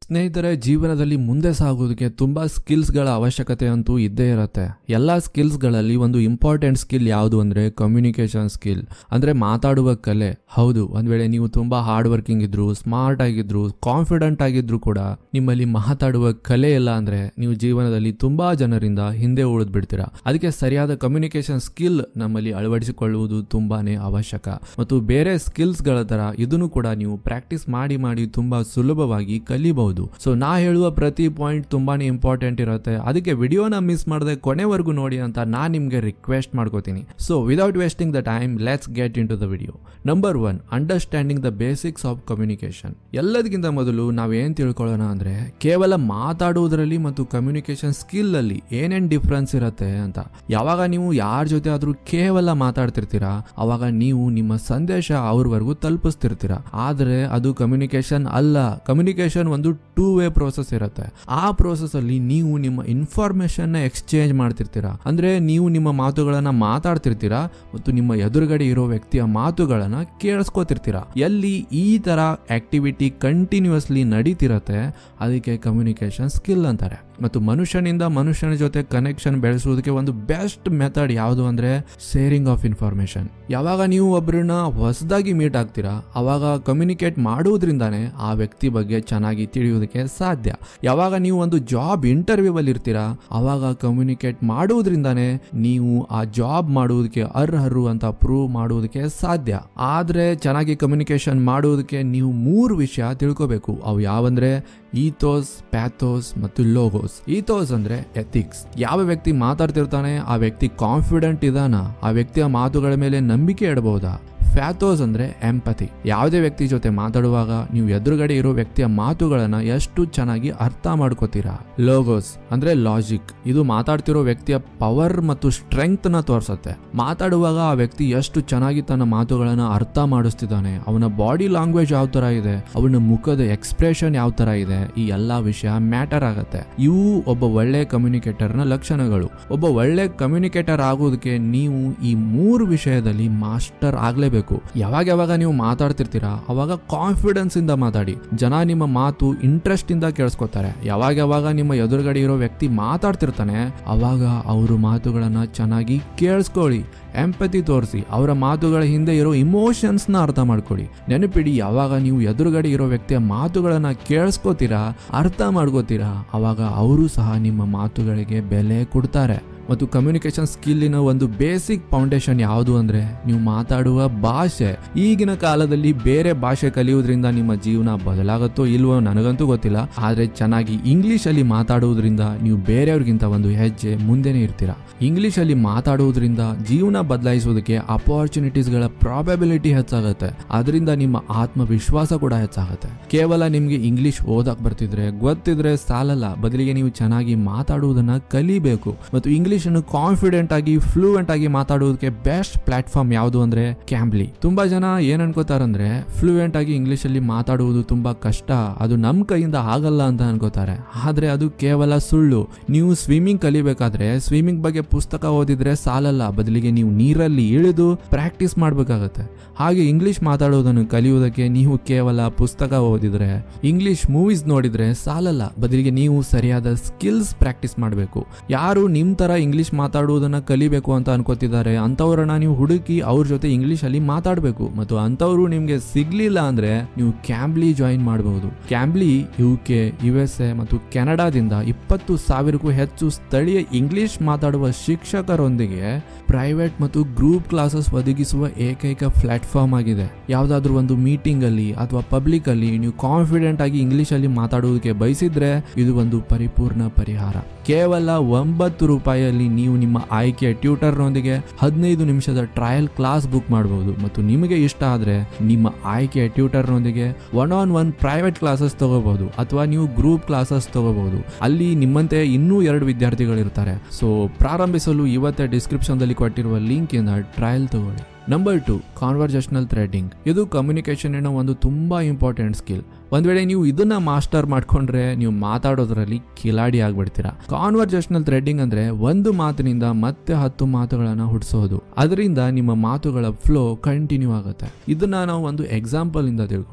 ಸ್ನೇಹಿತರೆ ಜೀವನದಲ್ಲಿ ಮುಂದೆ ಸಾಗೋದಕ್ಕೆ ತುಂಬಾ ಸ್ಕಿಲ್ಸ್ಗಳ ಅವಶ್ಯಕತೆ ಅಂತೂ ಇದ್ದೇ ಇರುತ್ತೆ ಎಲ್ಲ ಸ್ಕಿಲ್ಸ್ಗಳಲ್ಲಿ ಒಂದು ಇಂಪಾರ್ಟೆಂಟ್ ಸ್ಕಿಲ್ ಯಾವುದು ಅಂದ್ರೆ ಕಮ್ಯುನಿಕೇಶನ್ ಸ್ಕಿಲ್ ಅಂದ್ರೆ ಮಾತಾಡುವ ಕಲೆ ಹೌದು ಒಂದ್ ವೇಳೆ ನೀವು ತುಂಬಾ ಹಾರ್ಡ್ ವರ್ಕಿಂಗ್ ಇದ್ರು ಸ್ಮಾರ್ಟ್ ಆಗಿದ್ರು ಕಾನ್ಫಿಡೆಂಟ್ ಆಗಿದ್ರು ಕೂಡ ನಿಮ್ಮಲ್ಲಿ ಮಾತಾಡುವ ಕಲೆ ಇಲ್ಲ ಅಂದ್ರೆ ನೀವು ಜೀವನದಲ್ಲಿ ತುಂಬಾ ಜನರಿಂದ ಹಿಂದೆ ಉಳಿದ್ ಬಿಡ್ತೀರಾ ಅದಕ್ಕೆ ಸರಿಯಾದ ಕಮ್ಯುನಿಕೇಶನ್ ಸ್ಕಿಲ್ ನಮ್ಮಲ್ಲಿ ಅಳವಡಿಸಿಕೊಳ್ಳುವುದು ತುಂಬಾನೇ ಅವಶ್ಯಕ ಮತ್ತು ಬೇರೆ ಸ್ಕಿಲ್ಸ್ಗಳ ತರ ಇದನ್ನು ಕೂಡ ನೀವು ಪ್ರಾಕ್ಟೀಸ್ ಮಾಡಿ ಮಾಡಿ ತುಂಬಾ ಸುಲಭವಾಗಿ ಕಲಿಬಹುದು ಸೊ ನಾ ಹೇಳುವ ಪ್ರತಿ ಪಾಯಿಂಟ್ ತುಂಬಾನೇ ಇಂಪಾರ್ಟೆಂಟ್ ಇರುತ್ತೆ ಅದಕ್ಕೆ ವಿಡಿಯೋನ ಮಿಸ್ ಮಾಡದೆ ಕೊನೆವರೆಗೂ ನೋಡಿ ಅಂತ ನಾನ್ ನಿಮ್ಗೆ ರಿಕ್ವೆಸ್ಟ್ ಮಾಡ್ಕೋತೀನಿ so without wasting the time let's get in to the video number one understanding the basics of communication ಎಲ್ಲದಕ್ಕಿಂತ ಮೊದಲು ನಾವೇನ್ ತಿಳ್ಕೊಳ್ಳೋಣ ಅಂದ್ರೆ ಕೇವಲ ಮಾತಾಡುವುದರಲ್ಲಿ ಮತ್ತು ಕಮ್ಯುನಿಕೇಶನ್ ಸ್ಕಿಲ್ ಅಲ್ಲಿ ಏನೇನ್ ಡಿಫ್ರೆನ್ಸ್ ಇರುತ್ತೆ ಅಂತ ಯಾವಾಗ ನೀವು ಯಾರ ಜೊತೆ ಆದ್ರೂ ಕೇವಲ ಮಾತಾಡ್ತಿರ್ತೀರಾ ಅವಾಗ ನೀವು ನಿಮ್ಮ ಸಂದೇಶ ಅವ್ರವರೆಗೂ ತಲುಪಿಸ್ತಿರ್ತೀರಾ ಆದ್ರೆ ಅದು ಕಮ್ಯುನಿಕೇಶನ್ ಅಲ್ಲ ಕಮ್ಯುನಿಕೇಶನ್ ಒಂದು ಟೂ ವೇ ಪ್ರೋಸೆಸ್ ಇರುತ್ತೆ ಆ ಪ್ರೋಸೆಸ್ ಅಲ್ಲಿ ನೀವು ನಿಮ್ಮ ಇನ್ಫಾರ್ಮೇಶನ್ ಎಕ್ಸ್ಚೇಂಜ್ ಮಾಡ್ತಿರ್ತೀರಾ ಅಂದ್ರೆ ನೀವು ನಿಮ್ಮ ಮಾತುಗಳನ್ನ ಮಾತಾಡ್ತಿರ್ತೀರಾ ಮತ್ತು ನಿಮ್ಮ ಎದುರುಗಡೆ ಇರೋ ವ್ಯಕ್ತಿಯ ಮಾತುಗಳನ್ನ ಕೇಳಿಸ್ಕೊತಿರ್ತೀರಾ ಎಲ್ಲಿ ಈ ತರ ಆಕ್ಟಿವಿಟಿ ಕಂಟಿನ್ಯೂಸ್ಲಿ ನಡೀತಿರತ್ತೆ ಅದಕ್ಕೆ ಕಮ್ಯುನಿಕೇಶನ್ ಸ್ಕಿಲ್ ಅಂತಾರೆ ಮತ್ತು ಮನುಷ್ಯನಿಂದ ಮನುಷ್ಯನ ಜೊತೆ ಕನೆಕ್ಷನ್ ಬೆಳೆಸುವುದಕ್ಕೆ ಒಂದು ಬೆಸ್ಟ್ ಮೆಥಡ್ ಯಾವುದು ಅಂದ್ರೆ ಶೇರಿಂಗ್ ಆಫ್ ಇನ್ಫಾರ್ಮೇಶನ್ ಯಾವಾಗ ನೀವು ಒಬ್ಬರನ್ನ ಹೊಸದಾಗಿ ಮೀಟ್ ಆಗ್ತೀರಾ ಅವಾಗ ಕಮ್ಯುನಿಕೇಟ್ ಮಾಡುವುದರಿಂದಾನೇ ಆ ವ್ಯಕ್ತಿ ಬಗ್ಗೆ ಚೆನ್ನಾಗಿ ತಿಳಿಯುವುದಕ್ಕೆ ಸಾಧ್ಯ ಯಾವಾಗ ನೀವು ಒಂದು ಜಾಬ್ ಇಂಟರ್ವ್ಯೂ ಅಲ್ಲಿ ಇರ್ತೀರಾ ಅವಾಗ ಕಮ್ಯುನಿಕೇಟ್ ಮಾಡುವುದರಿಂದಾನೇ ನೀವು ಆ ಜಾಬ್ ಮಾಡುವುದಕ್ಕೆ ಅರ್ಹರು ಅಂತ ಪ್ರೂವ್ ಮಾಡುವುದಕ್ಕೆ ಸಾಧ್ಯ ಆದ್ರೆ ಚೆನ್ನಾಗಿ ಕಮ್ಯುನಿಕೇಶನ್ ಮಾಡುವುದಕ್ಕೆ ನೀವು ಮೂರು ವಿಷಯ ತಿಳ್ಕೋಬೇಕು ಅವು ಯಾವಂದ್ರೆ ಈಥೋಸ್ ಪ್ಯಾಥೋಸ್ ಮತ್ತು ಲೋಗೋಸ್ ಈಥೋಸ್ ಅಂದ್ರೆ ಎಥಿಕ್ಸ್ ಯಾವ ವ್ಯಕ್ತಿ ಮಾತಾಡ್ತಿರ್ತಾನೆ ಆ ವ್ಯಕ್ತಿ ಕಾನ್ಫಿಡೆಂಟ್ ಇದಾನ ಆ ವ್ಯಕ್ತಿಯ ಮಾತುಗಳ ಮೇಲೆ ನಂಬಿಕೆ ಇಡಬಹುದಾ ಫ್ಯಾಥೋಸ್ ಅಂದ್ರೆ ಎಂಪತಿ ಯಾವುದೇ ವ್ಯಕ್ತಿ ಜೊತೆ ಮಾತಾಡುವಾಗ ನೀವು ಎದುರುಗಡೆ ಇರೋ ವ್ಯಕ್ತಿಯ ಮಾತುಗಳನ್ನ ಎಷ್ಟು ಚೆನ್ನಾಗಿ ಅರ್ಥ ಮಾಡ್ಕೋತೀರಾ ಲೋಗೋಸ್ ಅಂದ್ರೆ ಲಾಜಿಕ್ ಇದು ಮಾತಾಡ್ತಿರೋ ವ್ಯಕ್ತಿಯ ಪವರ್ ಮತ್ತು ಸ್ಟ್ರೆಂಗ್ತ್ ನ ತೋರ್ಸತ್ತೆ ಮಾತಾಡುವಾಗ ಆ ವ್ಯಕ್ತಿ ಎಷ್ಟು ಚೆನ್ನಾಗಿ ತನ್ನ ಮಾತುಗಳನ್ನ ಅರ್ಥ ಮಾಡಿಸ್ತಿದ್ದಾನೆ ಅವನ ಬಾಡಿ ಲ್ಯಾಂಗ್ವೇಜ್ ಯಾವ ತರ ಇದೆ ಅವನ ಮುಖದ ಎಕ್ಸ್ಪ್ರೆಷನ್ ಯಾವ ತರ ಇದೆ ಈ ಎಲ್ಲಾ ವಿಷಯ ಮ್ಯಾಟರ್ ಆಗತ್ತೆ ಇವು ಒಬ್ಬ ಒಳ್ಳೆ ಕಮ್ಯುನಿಕೇಟರ್ ನ ಲಕ್ಷಣಗಳು ಒಬ್ಬ ಒಳ್ಳೆ ಕಮ್ಯುನಿಕೇಟರ್ ಆಗೋದಕ್ಕೆ ನೀವು ಈ ಮೂರು ವಿಷಯದಲ್ಲಿ ಮಾಸ್ಟರ್ ಆಗ್ಲೇಬೇಕು ಯಾವಾಗ ಯಾವಾಗ ನೀವು ಮಾತಾಡ್ತಿರ್ತೀರಾ ಅವಾಗ ಕಾನ್ಫಿಡೆನ್ಸ್ ಇಂದ ಮಾತಾಡಿ ಜನ ನಿಮ್ಮ ಮಾತು ಇಂಟ್ರೆಸ್ಟ್ ಇಂದ ಕೇಳಿಸ್ಕೊತಾರೆ ಯಾವಾಗ ಯಾವಾಗ ನಿಮ್ಮ ಎದುರುಗಡೆ ಇರೋ ವ್ಯಕ್ತಿ ಮಾತಾಡ್ತಿರ್ತಾನೆ ಅವಾಗ ಅವರು ಮಾತುಗಳನ್ನ ಚೆನ್ನಾಗಿ ಕೇಳಿಸ್ಕೊಳ್ಳಿ ಎಂಪತಿ ತೋರಿಸಿ ಅವರ ಮಾತುಗಳ ಹಿಂದೆ ಇರೋ ಇಮೋಷನ್ಸ್ ನ ಅರ್ಥ ಮಾಡ್ಕೊಳ್ಳಿ ನೆನಪಿಡಿ ಯಾವಾಗ ನೀವು ಎದುರುಗಡೆ ಇರೋ ವ್ಯಕ್ತಿಯ ಮಾತುಗಳನ್ನ ಕೇಳಿಸ್ಕೋತೀರಾ ಅರ್ಥ ಮಾಡ್ಕೋತೀರಾ ಅವಾಗ ಅವರು ಸಹ ನಿಮ್ಮ ಮಾತುಗಳಿಗೆ ಬೆಲೆ ಕೊಡ್ತಾರೆ ಮತ್ತು ಕಮ್ಯುನಿಕೇಶನ್ ಸ್ಕಿಲ್ಲಿನ ಒಂದು ಬೇಸಿಕ್ ಫೌಂಡೇಶನ್ ಯಾವುದು ಅಂದ್ರೆ ನೀವು ಮಾತಾಡುವ ಭಾಷೆ ಈಗಿನ ಕಾಲದಲ್ಲಿ ಬೇರೆ ಭಾಷೆ ಕಲಿಯೋದ್ರಿಂದ ನಿಮ್ಮ ಜೀವನ ಬದಲಾಗುತ್ತೋ ಇಲ್ವೋ ನನಗಂತೂ ಗೊತ್ತಿಲ್ಲ ಆದ್ರೆ ಚೆನ್ನಾಗಿ ಇಂಗ್ಲಿಷ್ ಅಲ್ಲಿ ಮಾತಾಡುವುದರಿಂದ ನೀವು ಬೇರೆಯವ್ರಿಗಿಂತ ಒಂದು ಹೆಜ್ಜೆ ಮುಂದೆನೆ ಇರ್ತೀರಾ ಇಂಗ್ಲಿಷ್ ಅಲ್ಲಿ ಮಾತಾಡುವುದರಿಂದ ಜೀವನ ಬದಲಾಯಿಸೋದಕ್ಕೆ ಅಪಾರ್ಚುನಿಟೀಸ್ಗಳ ಪ್ರಾಬಬಿಲಿಟಿ ಹೆಚ್ಚಾಗುತ್ತೆ ಅದರಿಂದ ನಿಮ್ಮ ಆತ್ಮವಿಶ್ವಾಸ ಕೂಡ ಹೆಚ್ಚಾಗುತ್ತೆ ಕೇವಲ ನಿಮ್ಗೆ ಇಂಗ್ಲಿಷ್ ಓದಕ್ ಬರ್ತಿದ್ರೆ ಗೊತ್ತಿದ್ರೆ ಸಾಲಲ್ಲ ಬದಲಿಗೆ ನೀವು ಚೆನ್ನಾಗಿ ಮಾತಾಡುವುದನ್ನ ಕಲಿಬೇಕು ಮತ್ತು ಇಂಗ್ಲಿಷ್ ಅನ್ನು ಕಾನ್ಫಿಡೆಂಟ್ ಆಗಿ ಫ್ಲೂಯೆಂಟ್ ಆಗಿ ಮಾತಾಡುವುದಕ್ಕೆ ಬೆಸ್ಟ್ ಪ್ಲಾಟ್ಫಾರ್ಮ್ ಯಾವುದು ಅಂದ್ರೆ ಕ್ಯಾಂಬ್ಲಿ ತುಂಬಾ ಜನ ಏನ್ ಅನ್ಕೋತಾರಂದ್ರೆ ಫ್ಲೂಯೆಂಟ್ ಆಗಿ ಇಂಗ್ಲಿಷ್ ಅಲ್ಲಿ ಮಾತಾಡುವುದು ತುಂಬಾ ಕಷ್ಟ ಅದು ನಮ್ ಕೈಯಿಂದ ಆಗಲ್ಲ ಅಂತ ಅನ್ಕೋತಾರೆ ಆದ್ರೆ ಅದು ಕೇವಲ ಸುಳ್ಳು ನೀವು ಸ್ವಿಮ್ಮಿಂಗ್ ಕಲಿಬೇಕಾದ್ರೆ ಸ್ವಿಮ್ಮಿಂಗ್ ಬಗ್ಗೆ ಪುಸ್ತಕ ಓದಿದ್ರೆ ಸಾಲಲ್ಲ ಬದಲಿಗೆ ನೀವು ನೀರಲ್ಲಿ ಇಳಿದು ಪ್ರಾಕ್ಟೀಸ್ ಮಾಡ್ಬೇಕಾಗತ್ತೆ ಹಾಗೆ ಇಂಗ್ಲಿಷ್ ಮಾತಾಡೋದನ್ನು ಕಲಿಯುವುದಕ್ಕೆ ನೀವು ಕೇವಲ ಪುಸ್ತಕ ಓದಿದ್ರೆ ಇಂಗ್ಲಿಷ್ ಮೂವೀಸ್ ನೋಡಿದ್ರೆ ಸಾಲಲ್ಲ ಬದಲಿಗೆ ನೀವು ಸರಿಯಾದ ಸ್ಕಿಲ್ಸ್ ಪ್ರಾಕ್ಟೀಸ್ ಮಾಡಬೇಕು ಯಾರು ನಿಮ್ ತರ ಇಂಗ್ಲಿಷ್ ಮಾತಾಡುವುದನ್ನ ಕಲಿಬೇಕು ಅಂತ ಅನ್ಕೋತಿದ್ದಾರೆ ಅಂತವ್ರನ್ನ ನೀವು ಹುಡುಕಿ ಅವ್ರ ಜೊತೆ ಇಂಗ್ಲಿಷ್ ಅಲ್ಲಿ ಮಾತಾಡಬೇಕು ಮತ್ತು ಅಂತವ್ರು ನಿಮ್ಗೆ ಸಿಗ್ಲಿಲ್ಲ ಅಂದ್ರೆ ನೀವು ಕ್ಯಾಂಬ್ಲಿ ಜಾಯಿನ್ ಮಾಡಬಹುದು Cambly U K U S A ಮತ್ತು ಕೆನಡಾದಿಂದ ಇಪ್ಪತ್ತು ಸಾವಿರಕ್ಕೂ ಹೆಚ್ಚು ಸ್ಥಳೀಯ ಇಂಗ್ಲಿಷ್ ಮಾತಾಡುವ ಶಿಕ್ಷಕರೊಂದಿಗೆ ಪ್ರೈವೇಟ್ ಮತ್ತು ಗ್ರೂಪ್ ಕ್ಲಾಸಸ್ ಒದಗಿಸುವ ಏಕೈಕ ಪ್ಲಾಟ್ಫಾರ್ಮ್ ಆಗಿದೆ ಯಾವ್ದಾದ್ರು ಒಂದು ಮೀಟಿಂಗ್ ಅಲ್ಲಿ ಅಥವಾ ಪಬ್ಲಿಕ್ ಅಲ್ಲಿ ನೀವು ಕಾನ್ಫಿಡೆಂಟ್ ಆಗಿ ಇಂಗ್ಲಿಷ್ ಅಲ್ಲಿ ಮಾತಾಡುವುದಕ್ಕೆ ಬಯಸಿದ್ರೆ ಇದು ಒಂದು ಪರಿಪೂರ್ಣ ಪರಿಹಾರ ಕೇವಲ ಒಂಬತ್ತು ರೂಪಾಯಿಯಲ್ಲಿ ನೀವು ನಿಮ್ಮ ಆಯ್ಕೆಯ ಟ್ಯೂಟರ್ನೊಂದಿಗೆ ಹದಿನೈದು ನಿಮಿಷದ ಟ್ರಯಲ್ ಕ್ಲಾಸ್ ಬುಕ್ ಮಾಡಬಹುದು ಮತ್ತು ನಿಮಗೆ ಇಷ್ಟ ಆದ್ರೆ ನಿಮ್ಮ ಆಯ್ಕೆಯ ಟ್ಯೂಟರ್ನೊಂದಿಗೆ one on one private classes ತಗೋಬಹುದು ಅಥವಾ ನೀವು ಗ್ರೂಪ್ ಕ್ಲಾಸಸ್ ತಗೋಬಹುದು ಅಲ್ಲಿ ನಿಮ್ಮಂತೆ ಇನ್ನೂ ಎರಡು ವಿದ್ಯಾರ್ಥಿಗಳಿರ್ತಾರೆ ಸೊ ಪ್ರಾರಂಭಿಸಲು ಇವತ್ತೇ ಡಿಸ್ಕ್ರಿಪ್ಷನ್ ದಲ್ಲಿ ಕೊಟ್ಟಿರುವ ಲಿಂಕ್ ಇಂದ ಟ್ರಯಲ್ ತಗೊಳ್ಳಿ ನಂಬರ್ ಟು ಕಾನ್ವರ್ಜೇಷನಲ್ ಥ್ರೆಡಿಂಗ್ ಇದು ಕಮ್ಯುನಿಕೇಶನ್ ಒಂದು ತುಂಬಾ ಇಂಪಾರ್ಟೆಂಟ್ ಸ್ಕಿಲ್ ಒಂದ್ ವೇಳೆ ನೀವು ಇದನ್ನ ಮಾಸ್ಟರ್ ಮಾಡ್ಕೊಂಡ್ರೆ ನೀವು ಮಾತಾಡೋದ್ರಲ್ಲಿ ಕಿಲಾಡಿ ಆಗ್ಬಿಡ್ತೀರಾ ಕಾನ್ವರ್ಜೇಷನಲ್ ಥ್ರೆಡ್ಡಿಂಗ್ ಅಂದ್ರೆ ಒಂದು ಮಾತಿನಿಂದ ಮತ್ತೆ ಹತ್ತು ಮಾತುಗಳನ್ನ ಹುಟ್ಟಿಸೋದು ಅದರಿಂದ ನಿಮ್ಮ ಮಾತುಗಳ ಫ್ಲೋ ಕಂಟಿನ್ಯೂ ಆಗುತ್ತೆ ಇದನ್ನ ನಾವು ಒಂದು ಎಕ್ಸಾಂಪಲ್ ಇಂದ ತಿಳ್ಕೊಳ್ಳೋಣ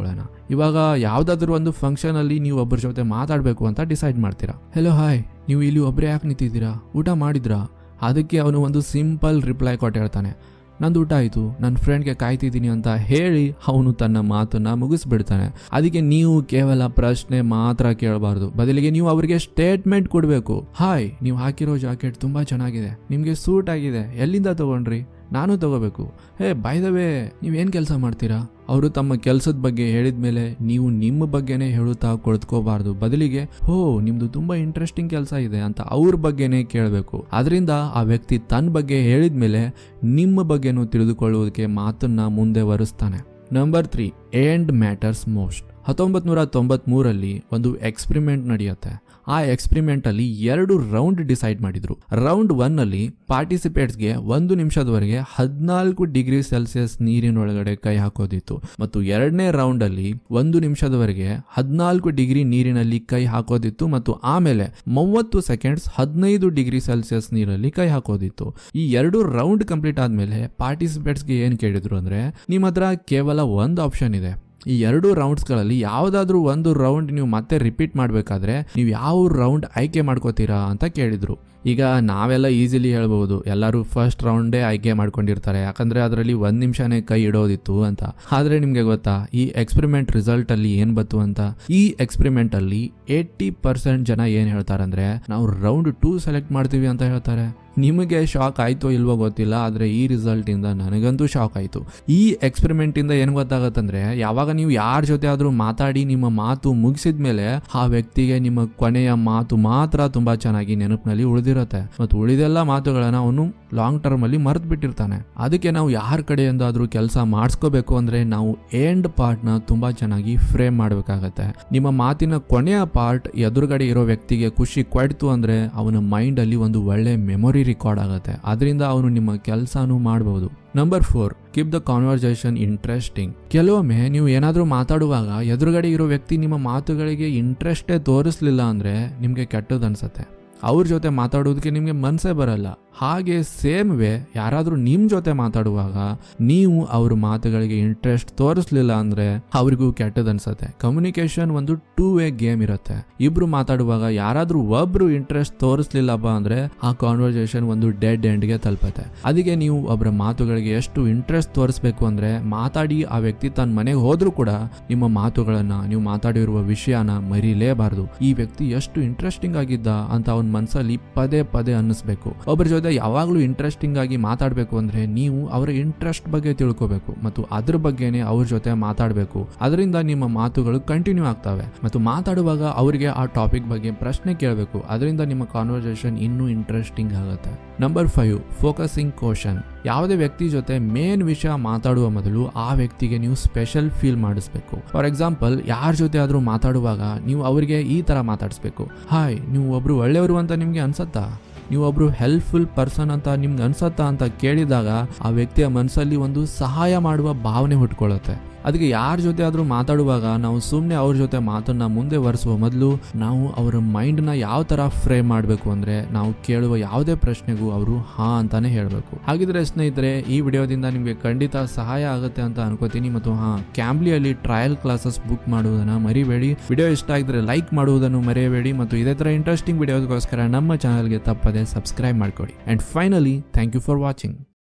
ಇವಾಗ ಯಾವ್ದಾದ್ರು ಒಂದು ಫಂಕ್ಷನ್ ಅಲ್ಲಿ ನೀವು ಒಬ್ಬರ ಜೊತೆ ಮಾತಾಡಬೇಕು ಅಂತ ಡಿಸೈಡ್ ಮಾಡ್ತೀರಾ ಹೆಲೋ ಹಾಯ್ ನೀವು ಇಲ್ಲಿ ಒಬ್ಬರೇ ಯಾಕೆ ನಿಂತಿದ್ದೀರಾ ಊಟ ಮಾಡಿದ್ರಾ ಅದಕ್ಕೆ ಅವನು ಒಂದು ಸಿಂಪಲ್ ರಿಪ್ಲೈ ಕೊಟ್ಟು ಹೇಳ್ತಾನೆ ನಂದು ಊಟ ಆಯಿತು ನನ್ನ ಫ್ರೆಂಡ್ಗೆ ಕಾಯ್ತಿದ್ದೀನಿ ಅಂತ ಹೇಳಿ ಅವನು ತನ್ನ ಮಾತನ್ನ ಮುಗಿಸ್ಬಿಡ್ತಾನೆ ಅದಕ್ಕೆ ನೀವು ಕೇವಲ ಪ್ರಶ್ನೆ ಮಾತ್ರ ಕೇಳಬಾರ್ದು ಬದಲಿಗೆ ನೀವು ಅವರಿಗೆ ಸ್ಟೇಟ್ಮೆಂಟ್ ಕೊಡಬೇಕು ಹಾಯ್ ನೀವು ಹಾಕಿರೋ ಜಾಕೆಟ್ ತುಂಬ ಚೆನ್ನಾಗಿದೆ ನಿಮಗೆ ಸೂಟ್ ಆಗಿದೆ ಎಲ್ಲಿಂದ ತಗೊಂಡ್ರಿ ನಾನು ತಗೋಬೇಕು ಹೇ ಬೈ ದ ವೇ ನೀವೇನು ಕೆಲಸ ಮಾಡ್ತೀರಾ ಅವರು ತಮ್ಮ ಕೆಲಸದ ಬಗ್ಗೆ ಹೇಳಿದ ಮೇಲೆ ನೀವು ನಿಮ್ಮ ಬಗ್ಗೆನೇ ಹೇಳುತ್ತಾ ಕೊಳ್ತ್ಕೋಬಾರ್ದು ಬದಲಿಗೆ ಹೋ ನಿಮ್ದು ತುಂಬಾ ಇಂಟ್ರೆಸ್ಟಿಂಗ್ ಕೆಲಸ ಇದೆ ಅಂತ ಅವ್ರ ಬಗ್ಗೆನೇ ಕೇಳಬೇಕು ಅದರಿಂದ ಆ ವ್ಯಕ್ತಿ ತನ್ನ ಬಗ್ಗೆ ಹೇಳಿದ ಮೇಲೆ ನಿಮ್ಮ ಬಗ್ಗೆನೂ ತಿಳಿದುಕೊಳ್ಳುವುದಕ್ಕೆ ಮಾತನ್ನ ಮುಂದೆ ವರಿಸ್ತಾನೆ number three end matters most ಹತ್ತೊಂಬತ್ ನೂರ ತೊಂಬತ್ಮೂರಲ್ಲಿ ಒಂದು ಎಕ್ಸ್ಪೆರಿಮೆಂಟ್ ನಡೆಯುತ್ತೆ ಆ ಎಕ್ಸ್ಪೆರಿಮೆಂಟ್ ಅಲ್ಲಿ ಎರಡು ರೌಂಡ್ ಡಿಸೈಡ್ ಮಾಡಿದ್ರು ರೌಂಡ್ ಒನ್ ಅಲ್ಲಿ ಪಾರ್ಟಿಸಿಪೇಟ್ಸ್ಗೆ ಒಂದು ನಿಮಿಷದವರೆಗೆ ಹದಿನಾಲ್ಕು ಡಿಗ್ರಿ ಸೆಲ್ಸಿಯಸ್ ನೀರಿನೊಳಗಡೆ ಕೈ ಹಾಕೋದಿತ್ತು ಮತ್ತು ಎರಡನೇ ರೌಂಡ್ ಅಲ್ಲಿ ಒಂದು ನಿಮಿಷದವರೆಗೆ ಹದಿನಾಲ್ಕು ಡಿಗ್ರಿ ನೀರಿನಲ್ಲಿ ಕೈ ಹಾಕೋದಿತ್ತು ಮತ್ತು ಆಮೇಲೆ ಮೂವತ್ತು ಸೆಕೆಂಡ್ಸ್ ಹದಿನೈದು ಡಿಗ್ರಿ ಸೆಲ್ಸಿಯಸ್ ನೀರಲ್ಲಿ ಕೈ ಹಾಕೋದಿತ್ತು ಈ ಎರಡು ರೌಂಡ್ ಕಂಪ್ಲೀಟ್ ಆದ್ಮೇಲೆ ಪಾರ್ಟಿಸಿಪೇಟ್ಸ್ಗೆ ಏನ್ ಕೇಳಿದ್ರು ಅಂದ್ರೆ ನಿಮ್ಮ ಹತ್ರ ಕೇವಲ ಒಂದು ಆಪ್ಷನ್ ಇದೆ ಈ ಎರಡು ರೌಂಡ್ಸ್ಗಳಲ್ಲಿ ಯಾವುದಾದ್ರೂ ಒಂದು ರೌಂಡ್ ನೀವು ಮತ್ತೆ ರಿಪೀಟ್ ಮಾಡಬೇಕಾದ್ರೆ ನೀವು ಯಾವ ರೌಂಡ್ ಆಯ್ಕೆ ಮಾಡ್ಕೋತೀರಾ ಅಂತ ಕೇಳಿದ್ರು ಈಗ ನಾವೆಲ್ಲ ಈಸಿಲಿ ಹೇಳ್ಬೋದು ಎಲ್ಲರೂ ಫಸ್ಟ್ ರೌಂಡೇ ಆಯ್ಕೆ ಮಾಡ್ಕೊಂಡಿರ್ತಾರೆ ಯಾಕಂದ್ರೆ ಅದರಲ್ಲಿ ಒಂದು ನಿಮಿಷನೇ ಕೈ ಇಡೋದಿತ್ತು ಅಂತ ಆದರೆ ನಿಮಗೆ ಗೊತ್ತಾ ಈ ಎಕ್ಸ್ಪೆರಿಮೆಂಟ್ ರಿಸಲ್ಟ್ ಅಲ್ಲಿ ಏನು ಬಂತು ಅಂತ ಈ ಎಕ್ಸ್ಪೆರಿಮೆಂಟ್ ಅಲ್ಲಿ ಏಯ್ಟಿ ಪರ್ಸೆಂಟ್ ಜನ ಏನು ಹೇಳ್ತಾರಂದ್ರೆ ನಾವು ರೌಂಡ್ ಟೂ ಸೆಲೆಕ್ಟ್ ಮಾಡ್ತೀವಿ ಅಂತ ಹೇಳ್ತಾರೆ ನಿಮಗೆ ಶಾಕ್ ಆಯ್ತೋ ಇಲ್ವೋ ಗೊತ್ತಿಲ್ಲ ಆದರೆ ಈ ರಿಸಲ್ಟ್ ಇಂದ ನನಗಂತೂ ಶಾಕ್ ಆಯ್ತು ಈ ಎಕ್ಸ್ಪೆರಿಮೆಂಟ್ ಇಂದ ಏನು ಗೊತ್ತಾಗತ್ತಂದ್ರೆ ಯಾವಾಗ ನೀವು ಯಾರ ಜೊತೆ ಆದ್ರೂ ಮಾತಾಡಿ ನಿಮ್ಮ ಮಾತು ಮುಗಿಸಿದ ಮೇಲೆ ಆ ವ್ಯಕ್ತಿಗೆ ನಿಮ್ಮ ಕೊನೆಯ ಮಾತು ಮಾತ್ರ ತುಂಬಾ ಚೆನ್ನಾಗಿ ನೆನಪಿನಲ್ಲಿ ಉಳಿದಿರುತ್ತೆ ಮತ್ತು ಉಳಿದೆಲ್ಲ ಮಾತುಗಳನ್ನ ಅವನು ಲಾಂಗ್ ಟರ್ಮ್ ಅಲ್ಲಿ ಮರೆತು ಬಿಟ್ಟಿರ್ತಾನೆ ಅದಕ್ಕೆ ನಾವು ಯಾರ ಕಡೆಯಿಂದಾದ್ರೂ ಕೆಲಸ ಮಾಡಿಸ್ಕೋಬೇಕು ಅಂದ್ರೆ ನಾವು ಎಂಡ್ ಪಾರ್ಟ್ ನ ತುಂಬಾ ಚೆನ್ನಾಗಿ ಫ್ರೇಮ್ ಮಾಡಬೇಕಾಗತ್ತೆ ನಿಮ್ಮ ಮಾತಿನ ಕೊನೆಯ ಪಾರ್ಟ್ ಎದುರುಗಡೆ ಇರೋ ವ್ಯಕ್ತಿಗೆ ಖುಷಿ ಕೊಡ್ತು ಅಂದ್ರೆ ಅವನ ಮೈಂಡ್ ಅಲ್ಲಿ ಒಂದು ಒಳ್ಳೆ ಮೆಮೊರಿ ರಿಕಾರ್ಡ್ ಆಗುತ್ತೆ ಅದರಿಂದ ಅವನು ನಿಮ್ಮ ಕೆಲಸನೂ ಮಾಡಬಹುದು number four keep the conversation interesting ಕೆಲವೊಮ್ಮೆ ನೀವು ಏನಾದರೂ ಮಾತಾಡುವಾಗ ಎದುರುಗಡೆ ಇರೋ ವ್ಯಕ್ತಿ ನಿಮ್ಮ ಮಾತುಗಳಿಗೆ ಇಂಟ್ರೆಸ್ಟೇ ತೋರಿಸ್ಲಿಲ್ಲ ಅಂದ್ರೆ ನಿಮಗೆ ಕೆಟ್ಟದ್ದು ಅನ್ಸತ್ತೆ ಅವ್ರ ಜೊತೆ ಮಾತಾಡೋದಕ್ಕೆ ನಿಮಗೆ ಮನಸ್ಸೇ ಬರಲ್ಲ ಹಾಗೆ ಸೇಮ್ ವೇ ಯಾರಾದರೂ ನಿಮ್ಮ ಜೊತೆ ಮಾತಾಡುವಾಗ ನೀವು ಅವ್ರ ಮಾತುಗಳಿಗೆ ಇಂಟ್ರೆಸ್ಟ್ ತೋರಿಸ್ಲಿಲ್ಲ ಅಂದ್ರೆ ಅವ್ರಿಗೂ ಕೆಟ್ಟದ್ ಅನ್ಸತ್ತೆ ಕಮ್ಯುನಿಕೇಶನ್ ಒಂದು ಟೂ ವೇ ಗೇಮ್ ಇರುತ್ತೆ ಇಬ್ರು ಮಾತಾಡುವಾಗ ಯಾರಾದ್ರೂ ಒಬ್ರು ಇಂಟ್ರೆಸ್ಟ್ ತೋರಿಸ್ಲಿಲ್ಲಪ್ಪ ಅಂದ್ರೆ ಆ ಕಾನ್ವರ್ಸೇಷನ್ ಒಂದು ಡೆಡ್ ಎಂಡ್ಗೆ ತಲುಪತ್ತೆ ಅದಕ್ಕೆ ನೀವು ಒಬ್ಬರ ಮಾತುಗಳಿಗೆ ಎಷ್ಟು ಇಂಟ್ರೆಸ್ಟ್ ತೋರಿಸ್ಬೇಕು ಅಂದ್ರೆ ಮಾತಾಡಿ ಆ ವ್ಯಕ್ತಿ ತನ್ನ ಮನೆಗೆ ಹೋದ್ರೂ ಕೂಡ ನಿಮ್ಮ ಮಾತುಗಳನ್ನ ನೀವು ಮಾತಾಡಿರುವ ವಿಷಯನ ಮರಿಲೇಬಾರ್ದು ಈ ವ್ಯಕ್ತಿ ಎಷ್ಟು ಇಂಟ್ರೆಸ್ಟಿಂಗ್ ಆಗಿದ್ದ ಅಂತ ಅವನ ಮನಸ್ಸಲ್ಲಿ ಪದೇ ಪದೇ ಅನ್ನಿಸ್ಬೇಕು ಒಬ್ಬರ ಜೊತೆ ಯಾವಾಗಲೂ ಇಂಟ್ರೆಸ್ಟಿಂಗ್ ಆಗಿ ಮಾತಾಡಬೇಕು ಅಂದ್ರೆ ನೀವು ಅವರ ಇಂಟ್ರೆಸ್ಟ್ ಬಗ್ಗೆ ತಿಳ್ಕೋಬೇಕು ಮತ್ತು ಅದ್ರ ಬಗ್ಗೆನೇ ಅವ್ರ ಜೊತೆ ಮಾತಾಡಬೇಕು ಅದರಿಂದ ನಿಮ್ಮ ಮಾತುಗಳು ಕಂಟಿನ್ಯೂ ಆಗ್ತವೆ ಮತ್ತು ಮಾತಾಡುವಾಗ ಅವರಿಗೆ ಆ ಟಾಪಿಕ್ ಬಗ್ಗೆ ಪ್ರಶ್ನೆ ಕೇಳಬೇಕು ಅದರಿಂದ ನಿಮ್ಮ ಕಾನ್ವರ್ಸೇಷನ್ ಇನ್ನೂ ಇಂಟ್ರೆಸ್ಟಿಂಗ್ ಆಗುತ್ತೆ ನಂಬರ್ ಫೈವ್ ಫೋಕಸಿಂಗ್ ಕ್ವಶನ್ ಯಾವುದೇ ವ್ಯಕ್ತಿ ಜೊತೆ ಮೇನ್ ವಿಷಯ ಮಾತಾಡುವ ಮೊದಲು ಆ ವ್ಯಕ್ತಿಗೆ ನೀವು ಸ್ಪೆಷಲ್ ಫೀಲ್ ಮಾಡಿಸ್ಬೇಕು ಫಾರ್ ಎಕ್ಸಾಂಪಲ್ ಯಾರ ಜೊತೆ ಆದ್ರೂ ಮಾತಾಡುವಾಗ ನೀವು ಅವರಿಗೆ ಈ ತರ ಮಾತಾಡಿಸ್ಬೇಕು ಹಾಯ್ ನೀವು ಒಬ್ರು ಒಳ್ಳೆಯವರು ಅಂತ ನಿಮ್ಗೆ ಅನ್ಸತ್ತಾ ನೀವು ಒಬ್ರು ಹೆಲ್ಪ್ಫುಲ್ ಪರ್ಸನ್ ಅಂತ ನಿಮ್ಗೆ ಅನ್ಸತ್ತಾ ಅಂತ ಕೇಳಿದಾಗ ಆ ವ್ಯಕ್ತಿಯ ಮನಸ್ಸಲ್ಲಿ ಒಂದು ಸಹಾಯ ಮಾಡುವ ಭಾವನೆ ಹುಟ್ಕೊಳ್ಳುತ್ತೆ ಅದಕ್ಕೆ ಯಾರ ಜೊತೆ ಆದ್ರೂ ಮಾತಾಡುವಾಗ ನಾವು ಸುಮ್ಮನೆ ಅವ್ರ ಜೊತೆ ಮಾತನ್ನ ಮುಂದೆ ವರೆಸುವ ಮೊದಲು ನಾವು ಅವರ ಮೈಂಡ್ನ ಯಾವ ತರ ಫ್ರೇಮ್ ಮಾಡಬೇಕು ಅಂದ್ರೆ ನಾವು ಕೇಳುವ ಯಾವುದೇ ಪ್ರಶ್ನೆಗೂ ಅವರು ಹಾ ಅಂತಾನೆ ಹೇಳಬೇಕು ಹಾಗಿದ್ರೆ ಸ್ನೇಹಿತರೆ ಈ ವಿಡಿಯೋದಿಂದ ನಿಮಗೆ ಖಂಡಿತ ಸಹಾಯ ಆಗುತ್ತೆ ಅಂತ ಅನ್ಕೋತೀನಿ ಮತ್ತು ಹಾ ಕ್ಯಾಂಬ್ಲಿಯಲ್ಲಿ ಟ್ರಯಲ್ ಕ್ಲಾಸಸ್ ಬುಕ್ ಮಾಡುವುದನ್ನ ಮರಿಬೇಡಿ ವಿಡಿಯೋ ಇಷ್ಟ ಆಗಿದ್ರೆ ಲೈಕ್ ಮಾಡುವುದನ್ನು ಮರೆಯಬೇಡಿ ಮತ್ತು ಇದೇ ತರ ಇಂಟ್ರೆಸ್ಟಿಂಗ್ ವಿಡಿಯೋಸ್ಗೋಸ್ಕರ ನಮ್ಮ ಚಾನಲ್ಗೆ ತಪ್ಪದೆ ಸಬ್ಸ್ಕ್ರೈಬ್ ಮಾಡ್ಕೊಳ್ಳಿ and finally thank you for watching